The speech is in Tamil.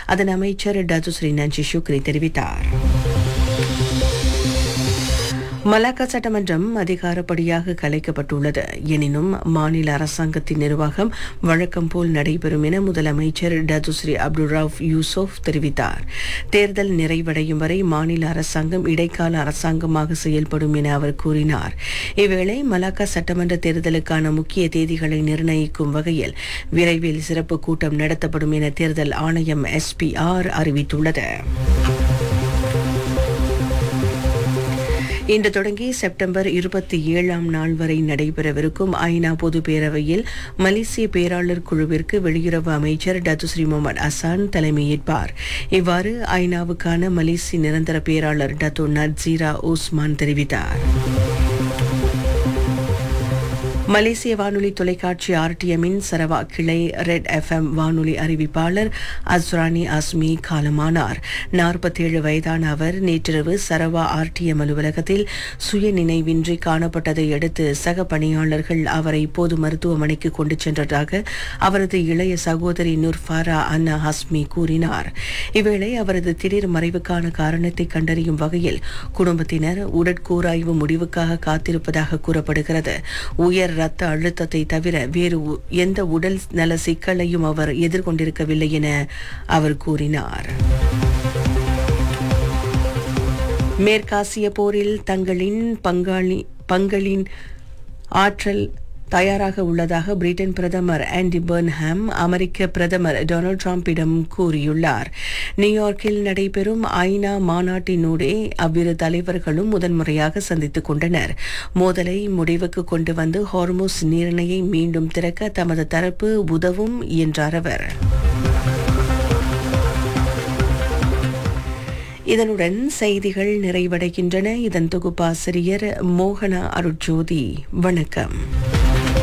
அதன் அமைச்சர் டதுஸ்ரீ நஞ்சி சுக்ரி தெரிவித்தார் மலாக்கா சட்டமன்றம் அதிகாரப்படியாக கலைக்கப்பட்டுள்ளது எனினும் மாநில அரசாங்கத்தின் நிர்வாகம் வழக்கம் போல் நடைபெறும் என முதலமைச்சர் டதுஸ்ரீ அப்துல் ரவுப் யூசுப் தெரிவித்தார் தேர்தல் நிறைவடையும் வரை மாநில அரசாங்கம் இடைக்கால அரசாங்கமாக செயல்படும் என அவர் கூறினார் இவ்வேளை மலாக்கா சட்டமன்ற தேர்தலுக்கான முக்கிய தேதிகளை நிர்ணயிக்கும் வகையில் விரைவில் சிறப்பு கூட்டம் நடத்தப்படும் என தேர்தல் ஆணையம் எஸ்பிஆர் அறிவித்துள்ளது இன்று தொடங்கி செப்டம்பர் இருபத்தி ஏழாம் நாள் வரை நடைபெறவிருக்கும் ஐநா பொது பேரவையில் மலேசிய பேராளர் குழுவிற்கு வெளியுறவு அமைச்சர் டத்துஸ்ரீ முகமது அசான் தலைமையேற்பார் இவ்வாறு ஐநாவுக்கான மலேசிய நிரந்தர பேராளர் டத்து நட்சீரா ஓஸ்மான் தெரிவித்தார் மலேசிய வானொலி தொலைக்காட்சி ஆர்டிஎம்மின் சரவா கிளை ரெட் எஃப்எம் வானொலி அறிவிப்பாளர் அஸ்ரானி அஸ்மி காலமானார் நாற்பத்தேழு வயதான அவர் நேற்றிரவு சரவா ஆர்டிஎம் அலுவலகத்தில் சுய நினைவின்றி காணப்பட்டதை அடுத்து சக பணியாளர்கள் அவரை பொது மருத்துவமனைக்கு கொண்டு சென்றதாக அவரது இளைய சகோதரி நுர்ஃபாரா அன்னா ஹஸ்மி கூறினார் இவ்வேளை அவரது திடீர் மறைவுக்கான காரணத்தை கண்டறியும் வகையில் குடும்பத்தினர் உடற்கூராய்வு முடிவுக்காக காத்திருப்பதாக கூறப்படுகிறது உயர் ரத்த அழுத்தத்தை தவிர வேறு உ- எந்த உடல் நல சிக்கலையும் அவர் எதிர்கொண்டிருக்கவில்லை என அவர் கூறினார் மேற்காசிய போரில் தங்களின் பங்காளி பங்களின் ஆற்றல் தயாராக உள்ளதாக பிரிட்டன் பிரதமர் ஆண்டி பர்ன்ஹாம் அமெரிக்க பிரதமர் டொனால்ட் ட்ரம்பிடம் கூறியுள்ளார் நியூயார்க்கில் நடைபெறும் ஐநா மாநாட்டினூடே அவ்விரு தலைவர்களும் முதன்முறையாக சந்தித்துக் கொண்டனர் மோதலை முடிவுக்கு கொண்டு வந்து ஹார்மோஸ் நீரிணையை மீண்டும் திறக்க தமது தரப்பு உதவும் என்றார் அவர் இதனுடன் செய்திகள் நிறைவடைகின்றன இதன் தொகுப்பாசிரியர் மோகனா அருட்ஜோதி வணக்கம்